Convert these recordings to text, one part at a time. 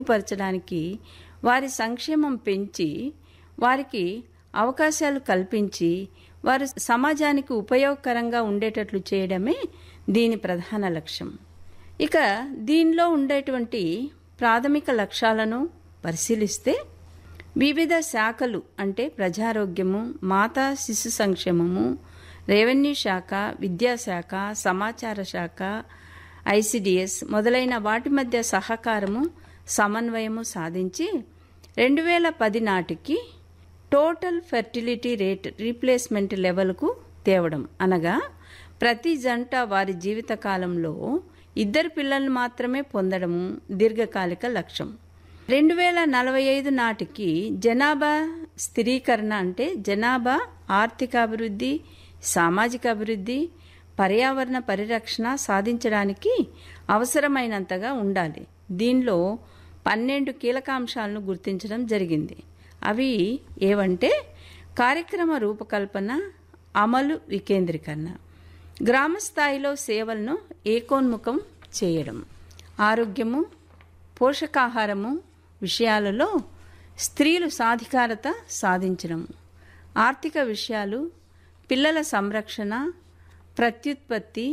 పరచడానికి వారి సంక్షేమం పెంచి వారికి అవకాశాలు కల్పించి వారు సమాజానికి ఉపయోగకరంగా ఉండేటట్లు చేయడమే దీని ప్రధాన లక్ష్యం ఇక దీనిలో ఉండేటువంటి ప్రాథమిక లక్ష్యాలను పరిశీలిస్తే వివిధ శాఖలు అంటే ప్రజారోగ్యము మాతా శిశు సంక్షేమము రెవెన్యూ శాఖ విద్యాశాఖ సమాచార శాఖ ఐసిడిఎస్ మొదలైన వాటి మధ్య సహకారము సమన్వయము సాధించి రెండు వేల పది నాటికి టోటల్ ఫెర్టిలిటీ రేట్ రీప్లేస్మెంట్ లెవెల్కు తేవడం అనగా ప్రతి జంట వారి జీవితకాలంలో ఇద్దరు పిల్లలను మాత్రమే పొందడము దీర్ఘకాలిక లక్ష్యం రెండు వేల నలభై ఐదు నాటికి జనాభా స్థిరీకరణ అంటే జనాభా ఆర్థిక అభివృద్ధి సామాజిక అభివృద్ధి పర్యావరణ పరిరక్షణ సాధించడానికి అవసరమైనంతగా ఉండాలి దీనిలో పన్నెండు కీలకాంశాలను గుర్తించడం జరిగింది అవి ఏవంటే కార్యక్రమ రూపకల్పన అమలు వికేంద్రీకరణ గ్రామ స్థాయిలో సేవలను ఏకోన్ముఖం చేయడం ఆరోగ్యము పోషకాహారము విషయాలలో స్త్రీలు సాధికారత సాధించడం ఆర్థిక విషయాలు పిల్లల సంరక్షణ ప్రత్యుత్పత్తి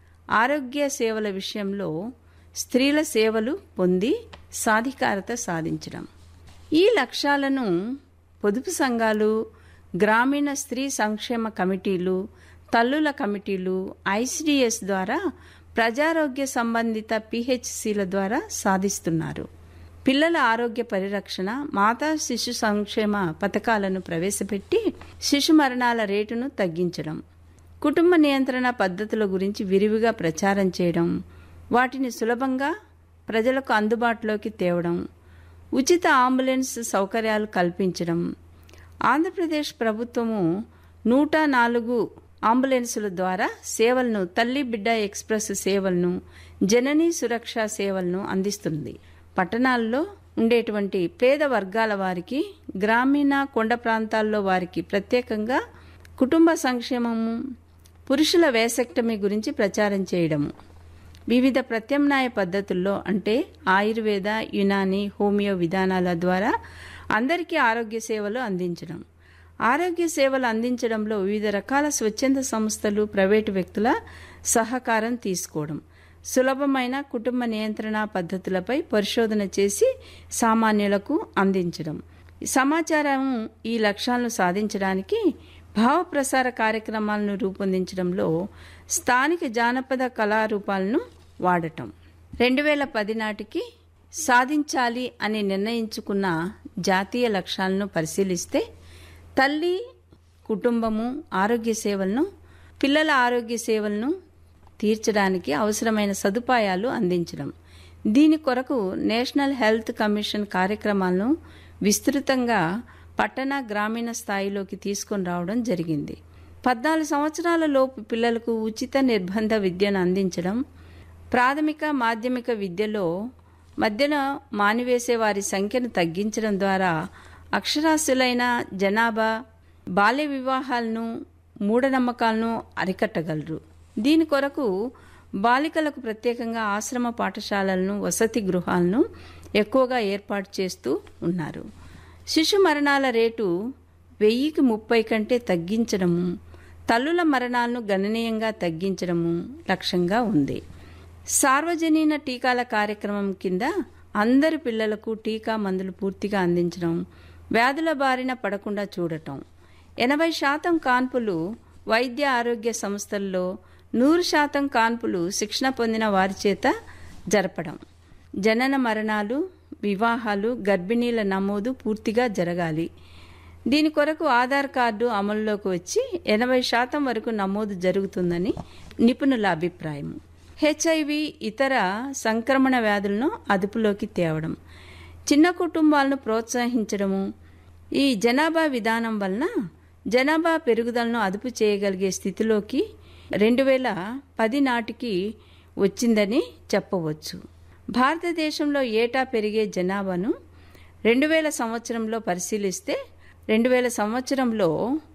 ఆరోగ్య సేవల విషయంలో స్త్రీల సేవలు పొంది సాధికారత సాధించడం ఈ లక్ష్యాలను పొదుపు సంఘాలు గ్రామీణ స్త్రీ సంక్షేమ కమిటీలు తల్లుల కమిటీలు ఐసిడిఎస్ ద్వారా ప్రజారోగ్య సంబంధిత పిహెచ్సిల ద్వారా సాధిస్తున్నారు పిల్లల ఆరోగ్య పరిరక్షణ మాతా శిశు సంక్షేమ పథకాలను ప్రవేశపెట్టి శిశు మరణాల రేటును తగ్గించడం కుటుంబ నియంత్రణ పద్ధతుల గురించి విరివిగా ప్రచారం చేయడం వాటిని సులభంగా ప్రజలకు అందుబాటులోకి తేవడం ఉచిత అంబులెన్స్ సౌకర్యాలు కల్పించడం ఆంధ్రప్రదేశ్ ప్రభుత్వము నూట నాలుగు అంబులెన్సుల ద్వారా సేవలను తల్లి బిడ్డ ఎక్స్ప్రెస్ సేవలను జననీ సురక్ష సేవలను అందిస్తుంది పట్టణాల్లో ఉండేటువంటి పేద వర్గాల వారికి గ్రామీణ కొండ ప్రాంతాల్లో వారికి ప్రత్యేకంగా కుటుంబ సంక్షేమము పురుషుల వేసెక్టమీ గురించి ప్రచారం చేయడము వివిధ ప్రత్యామ్నాయ పద్ధతుల్లో అంటే ఆయుర్వేద యునాని హోమియో విధానాల ద్వారా అందరికీ ఆరోగ్య సేవలు అందించడం ఆరోగ్య సేవలు అందించడంలో వివిధ రకాల స్వచ్ఛంద సంస్థలు ప్రైవేటు వ్యక్తుల సహకారం తీసుకోవడం సులభమైన కుటుంబ నియంత్రణ పద్ధతులపై పరిశోధన చేసి సామాన్యులకు అందించడం సమాచారం ఈ లక్ష్యాలను సాధించడానికి భావప్రసార కార్యక్రమాలను రూపొందించడంలో స్థానిక జానపద కళారూపాలను వాడటం రెండు వేల పది నాటికి సాధించాలి అని నిర్ణయించుకున్న జాతీయ లక్ష్యాలను పరిశీలిస్తే తల్లి కుటుంబము ఆరోగ్య సేవలను పిల్లల ఆరోగ్య సేవలను తీర్చడానికి అవసరమైన సదుపాయాలు అందించడం దీని కొరకు నేషనల్ హెల్త్ కమిషన్ కార్యక్రమాలను విస్తృతంగా పట్టణ గ్రామీణ స్థాయిలోకి తీసుకొని రావడం జరిగింది పద్నాలుగు సంవత్సరాల లోపు పిల్లలకు ఉచిత నిర్బంధ విద్యను అందించడం ప్రాథమిక మాధ్యమిక విద్యలో మధ్యలో మానివేసే వారి సంఖ్యను తగ్గించడం ద్వారా అక్షరాస్యులైన జనాభా బాల్య వివాహాలను మూఢనమ్మకాలను అరికట్టగలరు దీని కొరకు బాలికలకు ప్రత్యేకంగా ఆశ్రమ పాఠశాలలను వసతి గృహాలను ఎక్కువగా ఏర్పాటు చేస్తూ ఉన్నారు శిశు మరణాల రేటు వెయ్యికి ముప్పై కంటే తగ్గించడము తల్లుల మరణాలను గణనీయంగా తగ్గించడము లక్ష్యంగా ఉంది సార్వజనీన టీకాల కార్యక్రమం కింద అందరి పిల్లలకు టీకా మందులు పూర్తిగా అందించడం వ్యాధుల బారిన పడకుండా చూడటం ఎనభై శాతం కాన్పులు వైద్య ఆరోగ్య సంస్థల్లో నూరు శాతం కాన్పులు శిక్షణ పొందిన వారి చేత జరపడం జనన మరణాలు వివాహాలు గర్భిణీల నమోదు పూర్తిగా జరగాలి దీని కొరకు ఆధార్ కార్డు అమల్లోకి వచ్చి ఎనభై శాతం వరకు నమోదు జరుగుతుందని నిపుణుల అభిప్రాయం హెచ్ఐవి ఇతర సంక్రమణ వ్యాధులను అదుపులోకి తేవడం చిన్న కుటుంబాలను ప్రోత్సహించడము ఈ జనాభా విధానం వలన జనాభా పెరుగుదలను అదుపు చేయగలిగే స్థితిలోకి రెండు వేల పది నాటికి వచ్చిందని చెప్పవచ్చు భారతదేశంలో ఏటా పెరిగే జనాభాను రెండు వేల సంవత్సరంలో పరిశీలిస్తే రెండు వేల సంవత్సరంలో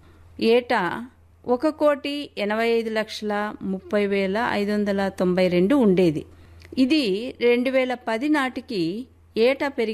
ఏటా ఒక కోటి ఎనభై ఐదు లక్షల ముప్పై వేల ఐదు వందల తొంభై రెండు ఉండేది ఇది రెండు వేల పది నాటికి ఏటా పెరిగే